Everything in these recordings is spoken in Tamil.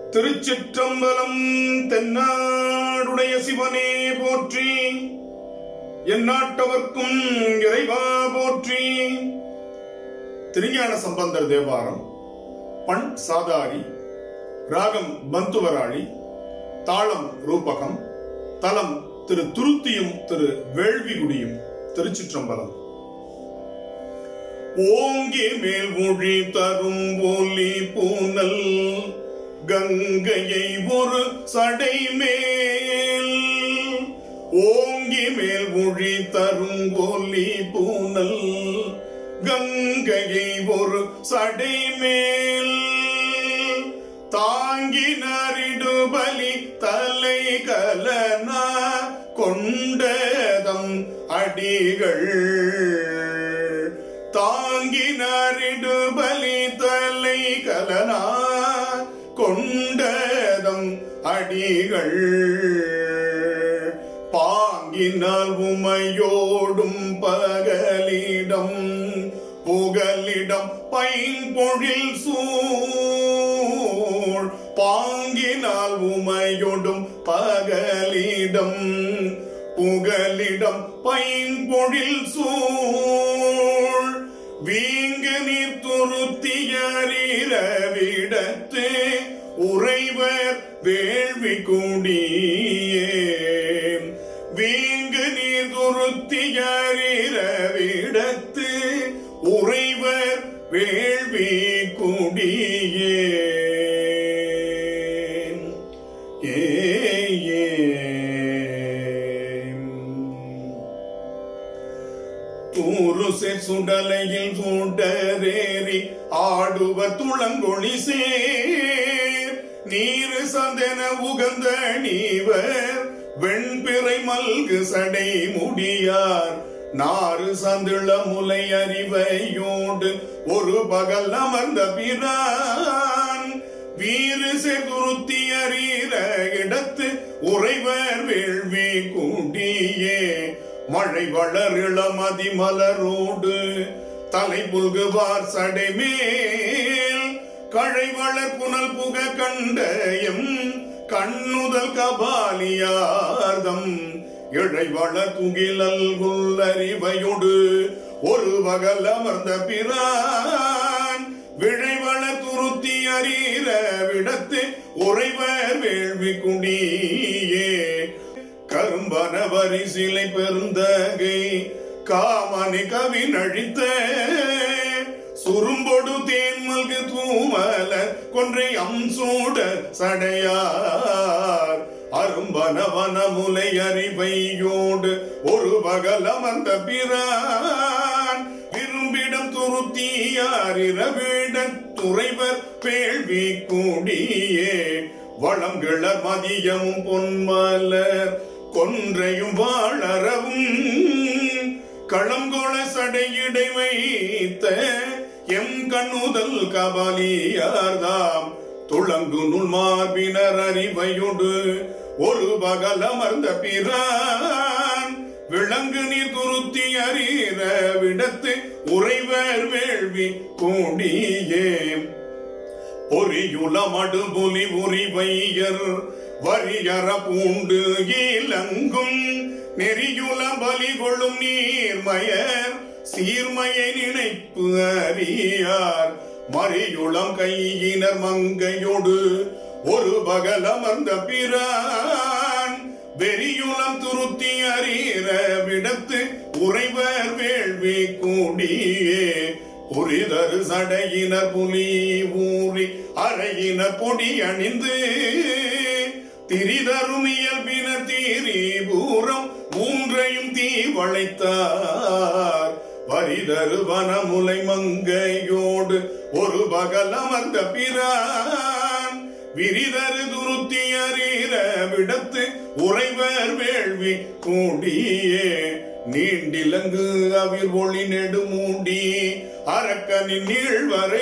திருச்சிற்றம்பலம் தென்னாடுடைய சிவனே போற்றி எந்நாட்டவர்க்கும் இறைவா போற்றி திருஞான சம்பந்தர் தேவாரம் பண் சாதாரி ராகம் பந்துவராளி தாளம் ரூபகம் தலம் திரு துருத்தியும் திரு வேள்விகுடியும் திருச்சிற்றம்பலம் ஓங்கி மேல் மொழி தரும் ஒலி பூனல் கங்கையை ஒரு சடை மேல் ஓங்கி மேல் மொழி தரும் ஒலி பூனல் கங்கையை ஒரு சடை மேல் தாங்கி நரிடு பலி தலை கலனா கொண்டதம் அடிகள் தாங்கி நரிடு பலி தலை கலனா கொண்டதம் அடிகள் பாங்கினால் உமையோடும் பகலிடம் புகலிடம் பைம்பொழில் சூழ் பாங்கினால் உமையொடும் பகலிடம் புகலிடம் பைம்பொழில் சூழ் வீங்கு நீர் துருத்தியறிரவிடத்து உறைவர் வேள்வி கூடியே வீங்கு நீர் துருத்தியறிரவிடத்து உறைவர் வேள்வி குடியே ஏ ஏ. தூருசை சுடலையில் சூடரேறி ஆடுவர் துளங்கொழி சேர் நீரு சந்தன உகந்த நீவர் வெண்பிறை மல்கு சடை முடியார் நாறு சந்திள முலை அறிவையோடு ஒரு பகல் அமர்ந்த பிரான் வீறு செகுருத்தி அறிகிற இடத்து உறைவர் வேள்வி கூடியே மழை வளர் இளமதி மலரோடு தலை புல்குவார் சடை மேல் கழை வளர் புனல் புக கண்டயம் கண்ணுதல் கபாலியார்தம் இழைவள துகிலல் குல்லறிவையொடு ஒரு வகல் அமர்ந்த பிரான் விழைவள துருத்தி அறிகிற விடத்து உறைவர் வேள்வி குடியே கரும்பன வரி சிலை பெருந்தகை காமனி கவி நழித்த சுரும்பொடு தேன்மல்கு தூமல கொன்றை அம்சூட சடையார் அரும்பனவன முலை அறிவையோடு ஒரு பகல் அமர்ந்த பிரான் விரும்பிடம் துருத்தியார் இரவிட துறைவர் வேள்வி கூடியே வளங்கிளர் மதியமும் பொன்மலர் கொன்றையும் வாழறவும் களங்கொள சடையிடை வைத்த எம் கண்ணுதல் கபாலியார்தாம் துளங்கு நுள் மார்பினர் அறிவையொடு ஒரு பகல் அமர்ந்த பிரான் விளங்கு நீர் துருத்தி அறிகிற விடத்து உறைவர் வேள்வி கூடியே பொறியுளமடு புலி உரிவையர் வரியற பூண்டு இலங்கும் நெறியுல பலி கொள்ளும் நீர்மயர் சீர்மையை நினைப்பு அறியார் மறியுளம் கையினர் மங்கையோடு ஒரு பகல் அமர்ந்த பிரான் வெறியுளம் துருத்தி அறிகிற விடத்து உறைவர் வேள்வி கூடியே புரிதரு சடையினர் புலி ஊறி அறையினர் பொடி அணிந்து திரிதரும் இயல்பினர் தீரி பூரம் மூன்றையும் தீ வளைத்தார் வரிதரு வனமுலை மங்கையோடு ஒரு பகல் அமர்ந்த பிரான் விரிதரு துருத்தி அறிகிற விடத்து உறைவர் வேள்வி கூடியே நீண்டிலங்கு அவிர் ஒளி நெடுமூடி அரக்கனின் நீழ்வரை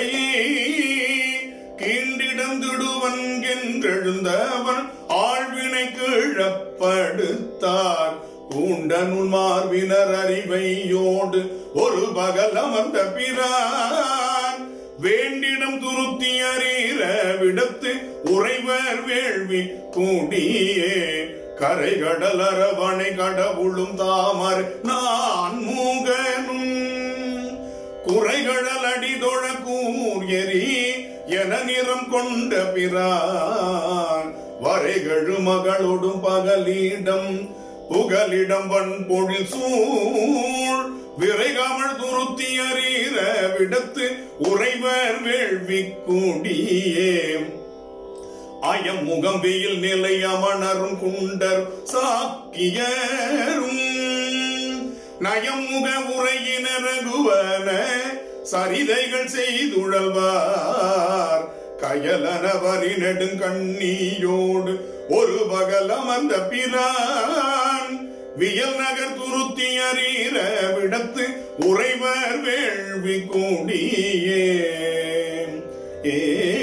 கீண்டிடந்திடுவன் என்றெழுந்தவன் ஆழ்வினை கீழப்படுத்தார் பூண்டனுள் மார்பினர் அறிவையோடு ஒரு பகல் அமர்ந்த பிரான் வேண்டிடம் துருத்தி அறிற விடத்து உறைவர் வேள்வி கூடியே கரை கடல் அரவணை கடவுளும் தாமர் நான் மூகனும் குறைகடல் அடிதொழ கூர் எரி என நிறம் கொண்ட பிரான் வரைகழு மகளொடும் பகலிடம் புகலிடம் வன் பொழில் சூழ் விரைகமள் துருத்தி அறிற விடத்து உறைவர் வேள்வி கூடியே அயம் முகம் வெயில் நிலை அமணரும் குண்டர் சாக்கியரும் நயம் முக உரையினரகுவன சரிதைகள் செய்துழல்வார் கயலனவரி நெடுங்கண்ணியோடு ஒரு பகல் அமர்ந்த பிரான் வியல் நகர் துருத்தி அறிற விடத்து உறைவர் வேள்வி கூடியே ஏ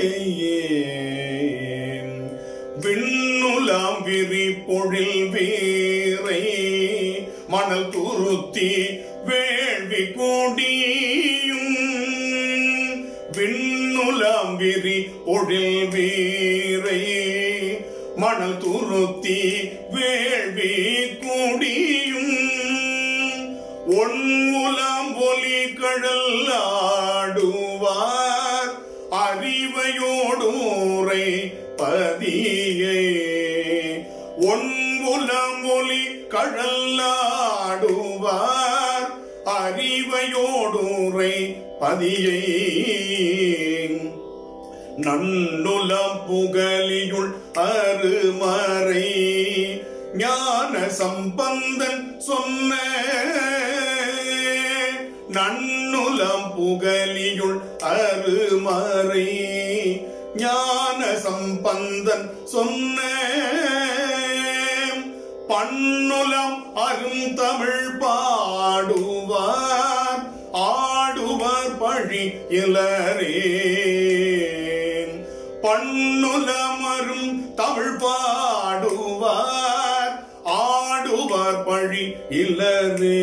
விண்ணுலாம் விரி பொழில் வீரை மணல் துருத்தி வேள்வி கூடியும் விண்ணுலாம் விரி பொழில் வீரை மணல் துருத்தி வேள்வி கூடியும் ஒன்முலாம் ஒலி கடல் ஆடுவார் அறிவையோடூரை பதியே ஒன்புலம் ஒலி கழல்லாடுவார் அறிவையோடூரை பதியை நன்னுலம் புகலியுள் அருமறை ஞான சம்பந்தன் சொன்ன நன்னுலம் புகலியுள் அருமறை ஞான சம்பந்தன் சொன்ன பண்ணுலம் அரும் தமிழ் பாடுவார் ஆடுவார் பழி இளரே பண்ணுலமரும் தமிழ் பாடுவார் ஆடுவார் பழி இளரே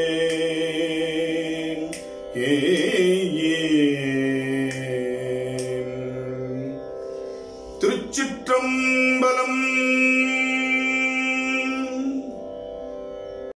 ஏ ஏ. திருச்சிற்றம்பலம்